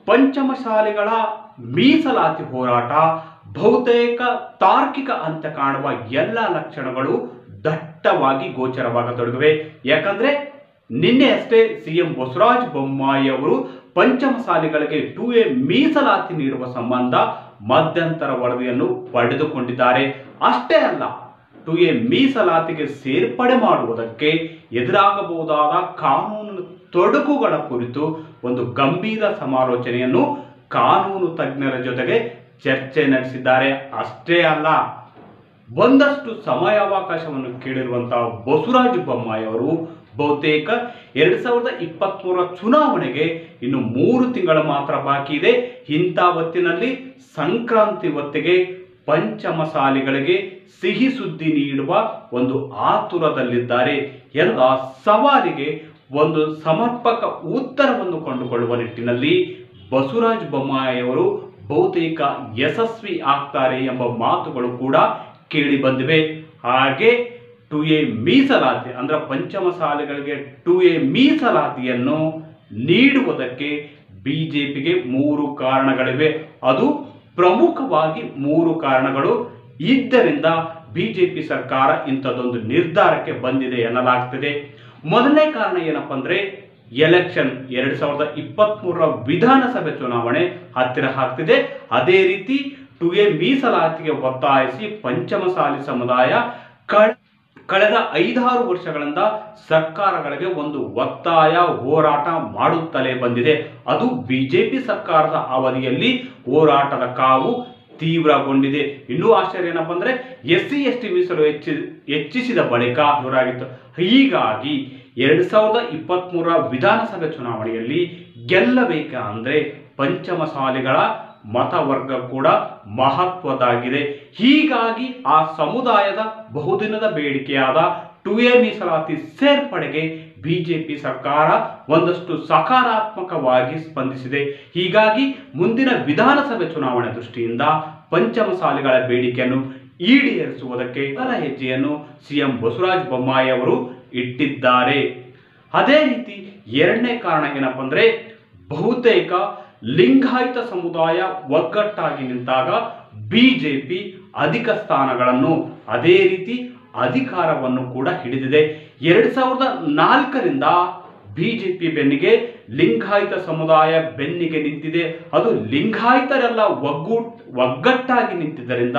ಪಂಚಮಶಾಲಿಗಳ ಮೀಸಲಾತಿ ಹೋರಾಟ ಬಹುತೇಕ ತಾರ್ಕಿಕ ಅಂತ್ಯ ಕಾಣುವ ಎಲ್ಲ ಲಕ್ಷಣಗಳು ದಟ್ಟವಾಗಿ ಗೋಚರವಾಗತೊಡಗಿವೆ ಯಾಕಂದ್ರೆ ನಿನ್ನೆ ಅಷ್ಟೇ ಸಿಎಂ ಬಸವರಾಜ ಬೊಮ್ಮಾಯಿ ಅವರು ಪಂಚಮಸಾಲಿಗಳಿಗೆ ಟು ಎ ಮೀಸಲಾತಿ ನೀಡುವ ಸಂಬಂಧ ಮಧ್ಯಂತರ ವರದಿಯನ್ನು ಪಡೆದುಕೊಂಡಿದ್ದಾರೆ ಅಷ್ಟೇ ಅಲ್ಲ ಟು ಎ ಮೀಸಲಾತಿಗೆ ಸೇರ್ಪಡೆ ಮಾಡುವುದಕ್ಕೆ ಎದುರಾಗಬಹುದಾದ ಕಾನೂನು ತೊಡಕುಗಳ ಕುರಿತು ಒಂದು ಗಂಭೀರ ಸಮಾಲೋಚನೆಯನ್ನು ಕಾನೂನು ತಜ್ಞರ ಜೊತೆಗೆ ಚರ್ಚೆ ನಡೆಸಿದ್ದಾರೆ ಅಷ್ಟೇ ಅಲ್ಲ ಒಂದಷ್ಟು ಸಮಯಾವಕಾಶವನ್ನು ಕೇಳಿರುವಂತಹ ಬಸವರಾಜ ಬೊಮ್ಮಾಯಿ ಅವರು ಬಹುತೇಕ ಎರಡ್ ಸಾವಿರದ ಇಪ್ಪತ್ಮೂರರ ಚುನಾವಣೆಗೆ ಇನ್ನು ಮೂರು ತಿಂಗಳ ಮಾತ್ರ ಬಾಕಿ ಇದೆ ಇಂಥ ಹೊತ್ತಿನಲ್ಲಿ ಸಂಕ್ರಾಂತಿ ಹೊತ್ತಿಗೆ ಪಂಚಮಸಾಲಿಗಳಿಗೆ ಸಿಹಿ ಸುದ್ದಿ ನೀಡುವ ಒಂದು ಆತುರದಲ್ಲಿದ್ದಾರೆ ಎಂದ ಸವಾಲಿಗೆ ಒಂದು ಸಮರ್ಪಕ ಉತ್ತರವನ್ನು ಕಂಡುಕೊಳ್ಳುವ ನಿಟ್ಟಿನಲ್ಲಿ ಬಸವರಾಜ ಬೊಮ್ಮಾಯಿಯವರು ಬಹುತೇಕ ಯಶಸ್ವಿ ಆಗ್ತಾರೆ ಎಂಬ ಮಾತುಗಳು ಕೂಡ ಕೇಳಿ ಬಂದಿವೆ ಹಾಗೆ ಟು ಎ ಮೀಸಲಾತಿ ಅಂದ್ರೆ ಪಂಚಮಸಾಲಿಗಳಿಗೆ ಟು ಎ ಮೀಸಲಾತಿಯನ್ನು ನೀಡುವುದಕ್ಕೆ ಬಿಜೆಪಿಗೆ ಮೂರು ಕಾರಣಗಳಿವೆ ಅದು ಪ್ರಮುಖವಾಗಿ ಮೂರು ಕಾರಣಗಳು ಇದ್ದರಿಂದ ಬಿಜೆಪಿ ಸರ್ಕಾರ ಇಂಥದ್ದೊಂದು ನಿರ್ಧಾರಕ್ಕೆ ಬಂದಿದೆ ಎನ್ನಲಾಗ್ತಿದೆ ಮೊದಲನೇ ಕಾರಣ ಏನಪ್ಪ ಅಂದ್ರೆ ಎಲೆಕ್ಷನ್ ಎರಡ್ ಸಾವಿರದ ಇಪ್ಪತ್ತ್ ಮೂರರ ವಿಧಾನಸಭೆ ಚುನಾವಣೆ ಹತ್ತಿರ ಆಗ್ತಿದೆ ಅದೇ ರೀತಿ ಟು ಎ ಮೀಸಲಾತಿಗೆ ಒತ್ತಾಯಿಸಿ ಪಂಚಮಸಾಲಿ ಸಮುದಾಯ ಕಳ ಕಳೆದ ಐದಾರು ವರ್ಷಗಳಿಂದ ಸರ್ಕಾರಗಳಿಗೆ ಒಂದು ಒತ್ತಾಯ ಹೋರಾಟ ಮಾಡುತ್ತಲೇ ಬಂದಿದೆ ಅದು ಬಿಜೆಪಿ ಸರ್ಕಾರದ ಅವಧಿಯಲ್ಲಿ ಹೋರಾಟದ ಕಾವು ತೀವ್ರಗೊಂಡಿದೆ ಇನ್ನೂ ಆಶ್ಚರ್ಯ ಏನಪ್ಪ ಅಂದ್ರೆ ಎಸ್ ಸಿ ಎಸ್ ಟಿ ಮೀಸಲು ಹೆಚ್ಚಿ ಹೆಚ್ಚಿಸಿದ ಬಳಿಕ ಜೋರಾಗಿತ್ತು ಹೀಗಾಗಿ ಎರಡ್ ಸಾವಿರದ ಇಪ್ಪತ್ತ್ ವಿಧಾನಸಭೆ ಚುನಾವಣೆಯಲ್ಲಿ ಗೆಲ್ಲಬೇಕ ಅಂದ್ರೆ ಪಂಚಮಸಾಲಿಗಳ ಮತವರ್ಗ ಕೂಡ ಮಹತ್ವದಾಗಿದೆ ಹೀಗಾಗಿ ಆ ಸಮುದಾಯದ ಬಹುದಿನದ ಬೇಡಿಕೆಯಾದ ಟು ಎ ಮೀಸಲಾತಿ ಸೇರ್ಪಡೆಗೆ ಬಿಜೆಪಿ ಸರ್ಕಾರ ಒಂದಷ್ಟು ಸಕಾರಾತ್ಮಕವಾಗಿ ಸ್ಪಂದಿಸಿದೆ ಹೀಗಾಗಿ ಮುಂದಿನ ವಿಧಾನಸಭೆ ಚುನಾವಣೆ ದೃಷ್ಟಿಯಿಂದ ಪಂಚಮಸಾಲಿಗಳ ಬೇಡಿಕೆಯನ್ನು ಈಡೇರಿಸುವುದಕ್ಕೆ ಮೊದಲ ಹೆಜ್ಜೆಯನ್ನು ಸಿಎಂ ಬಸವರಾಜ ಬೊಮ್ಮಾಯಿ ಅವರು ಇಟ್ಟಿದ್ದಾರೆ ಅದೇ ರೀತಿ ಎರಡನೇ ಕಾರಣ ಏನಪ್ಪ ಅಂದ್ರೆ ಬಹುತೇಕ ಲಿಂಗಾಯತ ಸಮುದಾಯ ಒಗ್ಗಟ್ಟಾಗಿ ನಿಂತಾಗ ಬಿಜೆಪಿ ಅಧಿಕ ಸ್ಥಾನಗಳನ್ನು ಅದೇ ರೀತಿ ಅಧಿಕಾರವನ್ನು ಕೂಡ ಹಿಡಿದಿದೆ ಎರಡ್ ಸಾವಿರದ ನಾಲ್ಕರಿಂದ ಬಿಜೆಪಿ ಬೆನ್ನಿಗೆ ಲಿಂಗಾಯತ ಸಮುದಾಯ ಬೆನ್ನಿಗೆ ನಿಂತಿದೆ ಅದು ಲಿಂಗಾಯತರೆಲ್ಲ ಒಗ್ಗೂಟ್ ಒಗ್ಗಟ್ಟಾಗಿ ನಿಂತಿದ್ದರಿಂದ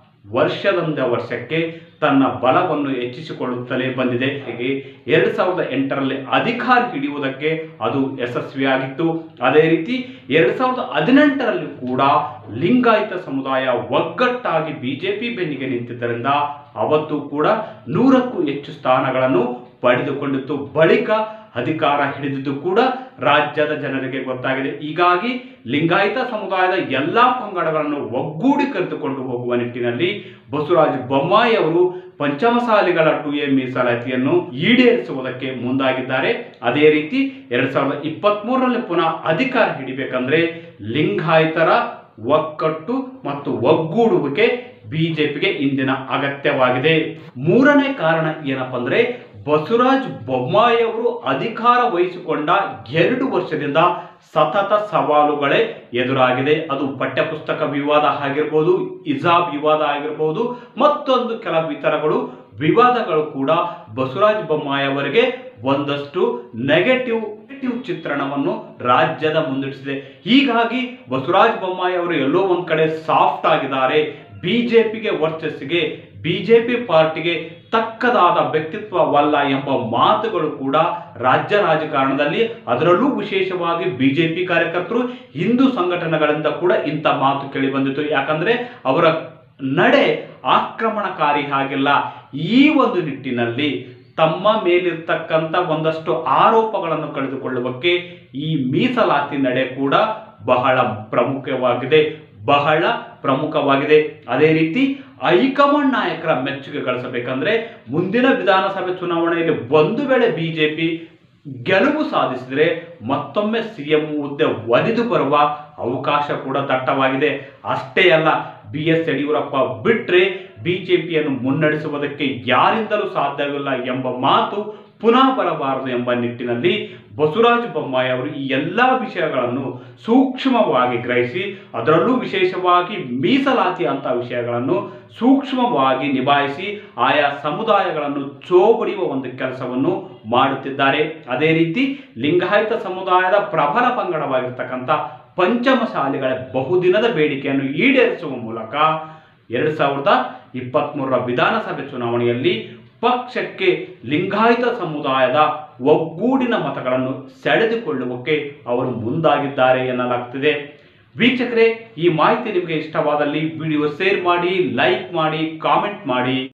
ವರ್ಷದಿಂದ ವರ್ಷಕ್ಕೆ ತನ್ನ ಬಲವನ್ನು ಹೆಚ್ಚಿಸಿಕೊಳ್ಳುತ್ತಲೇ ಬಂದಿದೆ ಹೀಗೆ ಎರಡ್ ಸಾವಿರದ ಎಂಟರಲ್ಲಿ ಅಧಿಕಾರ ಹಿಡಿಯುವುದಕ್ಕೆ ಅದು ಯಶಸ್ವಿಯಾಗಿತ್ತು ಅದೇ ರೀತಿ ಎರಡ್ ಸಾವಿರದ ಹದಿನೆಂಟರಲ್ಲಿ ಕೂಡ ಲಿಂಗಾಯತ ಸಮುದಾಯ ಒಗ್ಗಟ್ಟಾಗಿ ಬಿಜೆಪಿ ಬೆನ್ನಿಗೆ ನಿಂತಿದ್ದರಿಂದ ಅವತ್ತು ಕೂಡ ನೂರಕ್ಕೂ ಹೆಚ್ಚು ಸ್ಥಾನಗಳನ್ನು ಪಡೆದುಕೊಂಡಿತ್ತು ಬಳಿಕ ಅಧಿಕಾರ ಹಿಡಿದಿದ್ದು ಕೂಡ ರಾಜ್ಯದ ಜನರಿಗೆ ಗೊತ್ತಾಗಿದೆ ಹೀಗಾಗಿ ಲಿಂಗಾಯತ ಸಮುದಾಯದ ಎಲ್ಲಾ ಪಂಗಡಗಳನ್ನು ಒಗ್ಗೂಡಿ ಕರೆದುಕೊಂಡು ಹೋಗುವ ನಿಟ್ಟಿನಲ್ಲಿ ಬಸವರಾಜ ಬೊಮ್ಮಾಯಿ ಅವರು ಪಂಚಮಸಾಲಿಗಳ ಟು ಎ ಮೀಸಲಾತಿಯನ್ನು ಈಡೇರಿಸುವುದಕ್ಕೆ ಮುಂದಾಗಿದ್ದಾರೆ ಅದೇ ರೀತಿ ಎರಡ್ ಸಾವಿರದ ಇಪ್ಪತ್ತ್ ಮೂರರಲ್ಲಿ ಪುನಃ ಅಧಿಕಾರ ಹಿಡಿಬೇಕಂದ್ರೆ ಲಿಂಗಾಯತರ ಒಕ್ಕಟ್ಟು ಮತ್ತು ಒಗ್ಗೂಡುವಿಕೆ ಬಿಜೆಪಿಗೆ ಇಂದಿನ ಅಗತ್ಯವಾಗಿದೆ ಮೂರನೇ ಕಾರಣ ಏನಪ್ಪ ಅಂದ್ರೆ ಬಸವರಾಜ ಬೊಮ್ಮಾಯಿ ಅವರು ಅಧಿಕಾರ ವಹಿಸಿಕೊಂಡ ಎರಡು ವರ್ಷದಿಂದ ಸತತ ಸವಾಲುಗಳೇ ಎದುರಾಗಿದೆ ಅದು ಪಠ್ಯಪುಸ್ತಕ ವಿವಾದ ಆಗಿರ್ಬೋದು ಇಜಾಬ್ ವಿವಾದ ಆಗಿರ್ಬೋದು ಮತ್ತೊಂದು ಕೆಲ ವಿತರಗಳು ವಿವಾದಗಳು ಕೂಡ ಬಸವರಾಜ ಬೊಮ್ಮಾಯಿ ಅವರಿಗೆ ಒಂದಷ್ಟು ನೆಗೆಟಿವ್ ನೆಗೆಟಿವ್ ಚಿತ್ರಣವನ್ನು ರಾಜ್ಯದ ಮುಂದಿಡಿಸಿದೆ ಹೀಗಾಗಿ ಬಸವರಾಜ ಬೊಮ್ಮಾಯಿ ಅವರು ಎಲ್ಲೋ ಒಂದ್ ಕಡೆ ಸಾಫ್ಟ್ ಆಗಿದ್ದಾರೆ ಬಿಜೆಪಿಗೆ ವರ್ಚಸ್ಸಿಗೆ ಬಿಜೆಪಿ ಪಾರ್ಟಿಗೆ ತಕ್ಕದಾದ ವ್ಯಕ್ತಿತ್ವವಲ್ಲ ಎಂಬ ಮಾತುಗಳು ಕೂಡ ರಾಜ್ಯ ರಾಜಕಾರಣದಲ್ಲಿ ಅದರಲ್ಲೂ ವಿಶೇಷವಾಗಿ ಬಿಜೆಪಿ ಕಾರ್ಯಕರ್ತರು ಹಿಂದೂ ಸಂಘಟನೆಗಳಿಂದ ಕೂಡ ಇಂಥ ಮಾತು ಕೇಳಿ ಬಂದಿತ್ತು ಯಾಕಂದ್ರೆ ಅವರ ನಡೆ ಆಕ್ರಮಣಕಾರಿ ಆಗಿಲ್ಲ ಈ ಒಂದು ನಿಟ್ಟಿನಲ್ಲಿ ತಮ್ಮ ಮೇಲಿರ್ತಕ್ಕಂಥ ಒಂದಷ್ಟು ಆರೋಪಗಳನ್ನು ಕಳೆದುಕೊಳ್ಳುವಕ್ಕೆ ಈ ಮೀಸಲಾತಿ ನಡೆ ಕೂಡ ಬಹಳ ಪ್ರಮುಖವಾಗಿದೆ ಬಹಳ ಪ್ರಮುಖವಾಗಿದೆ ಅದೇ ರೀತಿ ಹೈಕಮಾಂಡ್ ನಾಯಕರ ಮೆಚ್ಚುಗೆ ಗಳಿಸಬೇಕಂದ್ರೆ ಮುಂದಿನ ವಿಧಾನಸಭೆ ಚುನಾವಣೆಯಲ್ಲಿ ಒಂದು ವೇಳೆ ಬಿಜೆಪಿ ಗೆಲುವು ಸಾಧಿಸಿದರೆ ಮತ್ತೊಮ್ಮೆ ಸಿಎಂ ಹುದ್ದೆ ಒಲಿದು ಬರುವ ಅವಕಾಶ ಕೂಡ ದಟ್ಟವಾಗಿದೆ ಅಷ್ಟೇ ಅಲ್ಲ ಬಿ ಎಸ್ ಯಡಿಯೂರಪ್ಪ ಬಿಟ್ರೆ ಬಿಜೆಪಿಯನ್ನು ಮುನ್ನಡೆಸುವುದಕ್ಕೆ ಯಾರಿಂದಲೂ ಸಾಧ್ಯವಿಲ್ಲ ಎಂಬ ಮಾತು ಪುನಃ ಬರಬಾರದು ಎಂಬ ನಿಟ್ಟಿನಲ್ಲಿ ಬಸವರಾಜ ಬೊಮ್ಮಾಯಿ ಅವರು ಈ ಎಲ್ಲ ವಿಷಯಗಳನ್ನು ಸೂಕ್ಷ್ಮವಾಗಿ ಗ್ರಹಿಸಿ ಅದರಲ್ಲೂ ವಿಶೇಷವಾಗಿ ಮೀಸಲಾತಿ ಅಂತ ವಿಷಯಗಳನ್ನು ಸೂಕ್ಷ್ಮವಾಗಿ ನಿಭಾಯಿಸಿ ಆಯಾ ಸಮುದಾಯಗಳನ್ನು ಚೋಬಡಿಯುವ ಒಂದು ಕೆಲಸವನ್ನು ಮಾಡುತ್ತಿದ್ದಾರೆ ಅದೇ ರೀತಿ ಲಿಂಗಾಯತ ಸಮುದಾಯದ ಪ್ರಬಲ ಪಂಗಡವಾಗಿರ್ತಕ್ಕಂಥ ಪಂಚಮಸಾಲಿಗಳ ಬಹುದಿನದ ಬೇಡಿಕೆಯನ್ನು ಈಡೇರಿಸುವ ಮೂಲಕ ಎರಡು ಸಾವಿರದ ಇಪ್ಪತ್ತ್ಮೂರರ ವಿಧಾನಸಭೆ ಚುನಾವಣೆಯಲ್ಲಿ ಪಕ್ಷಕ್ಕೆ ಲಿಂಗಾಯತ ಸಮುದಾಯದ ಒಗ್ಗೂಡಿನ ಮತಗಳನ್ನು ಸೆಳೆದುಕೊಳ್ಳುವಕ್ಕೆ ಅವರು ಮುಂದಾಗಿದ್ದಾರೆ ಎನ್ನಲಾಗ್ತಿದೆ ವೀಕ್ಷಕರೇ ಈ ಮಾಹಿತಿ ನಿಮಗೆ ಇಷ್ಟವಾದಲ್ಲಿ ವಿಡಿಯೋ ಶೇರ್ ಮಾಡಿ ಲೈಕ್ ಮಾಡಿ ಕಾಮೆಂಟ್ ಮಾಡಿ